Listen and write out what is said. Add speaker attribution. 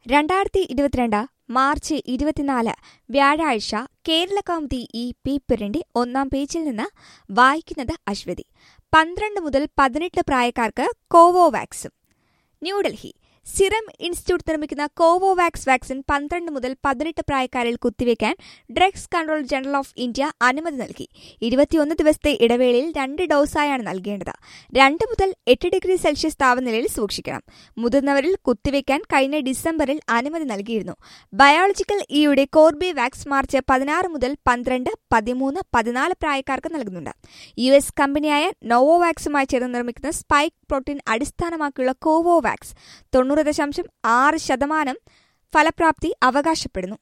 Speaker 1: രണ്ടായിരത്തി ഇരുപത്തിരണ്ട് മാർച്ച് ഇരുപത്തിനാല് വ്യാഴാഴ്ച കേരള കൗമുദി ഈ പേപ്പറിന്റെ ഒന്നാം പേജിൽ നിന്ന് വായിക്കുന്നത് അശ്വതി പന്ത്രണ്ട് മുതൽ പതിനെട്ട് പ്രായക്കാർക്ക് കോവോവാക്സും ന്യൂഡൽഹി സിറം ഇൻസ്റ്റിറ്റ്യൂട്ട് നിർമ്മിക്കുന്ന കോവോവാക്സ് വാക്സിൻ പന്ത്രണ്ട് മുതൽ പതിനെട്ട് പ്രായക്കാരിൽ കുത്തിവെക്കാൻ drugs control general of India അനുമതി നൽകി ഇരുപത്തിയൊന്ന് ദിവസത്തെ ഇടവേളയിൽ രണ്ട് ഡോസായാണ് നൽകേണ്ടത് രണ്ട് മുതൽ എട്ട് ഡിഗ്രി സെൽഷ്യസ് താപനിലയിൽ സൂക്ഷിക്കണം മുതിർന്നവരിൽ കുത്തിവെക്കാൻ കഴിഞ്ഞ ഡിസംബറിൽ അനുമതി നൽകിയിരുന്നു ബയോളജിക്കൽ ഇയുടെ കോർബിവാക്സ് മാർച്ച് പതിനാറ് മുതൽ പന്ത്രണ്ട് പതിമൂന്ന് പതിനാല് പ്രായക്കാർക്ക് നൽകുന്നുണ്ട് യു എസ് കമ്പനിയായ നോവോവാക്സുമായി ചേർന്ന് നിർമ്മിക്കുന്ന സ്പൈക്ക് പ്രോട്ടീൻ അടിസ്ഥാനമാക്കിയുള്ള കോവോവാക്സ് തൊണ്ണൂറ് ദശാംശം ആറ് ശതമാനം ഫലപ്രാപ്തി അവകാശപ്പെടുന്നു